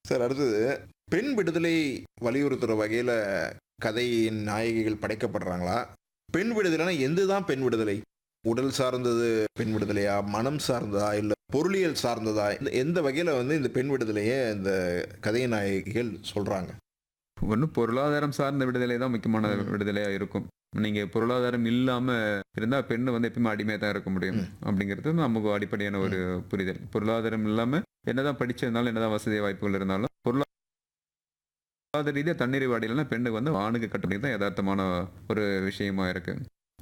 Sir அடுத்தது பெண் விடுதலை வலியுறுத்துற வகையில கதையின் நாயகிகள் படைக்கப்படுறாங்களா பெண் விடுதலைனா எந்த தான் பெண் விடுதலை உடல் சார்ந்தது பெண் விடுதலையா மனம் சார்ந்ததா இல்ல பொருளியல் சார்ந்ததா இந்த எந்த வகையில வந்து இந்த பெண் விடுதலையை இந்த கதை நாயகிகள் சொல்றாங்க ஒன்று பொருளாதாரம் சார்ந்த விடுதலை தான் முக்கியமான ம். விடுதலையா இருக்கும் நீங்க பொருளாதாரம் இல்லாம இருந்தா பெண்ணு வந்து எப்பயுமே அடிமையா தான் இருக்க முடியும் ம். அப்படிங்கிறது நமக்கு அடிப்படையான ஒரு புரிதல் பொருளாதாரம் இல்லாம என்னதான் படிச்சிருந்தாலும் என்னதான் வசதி வாய்ப்புகள் இருந்தாலும் பொருளாதார ரீதியாக தன்னிறைவு அடையலைன்னா பெண்ணுக்கு வந்து ஆணுக்கு கட்டுப்படி தான் யதார்த்தமான ஒரு விஷயமா இருக்கு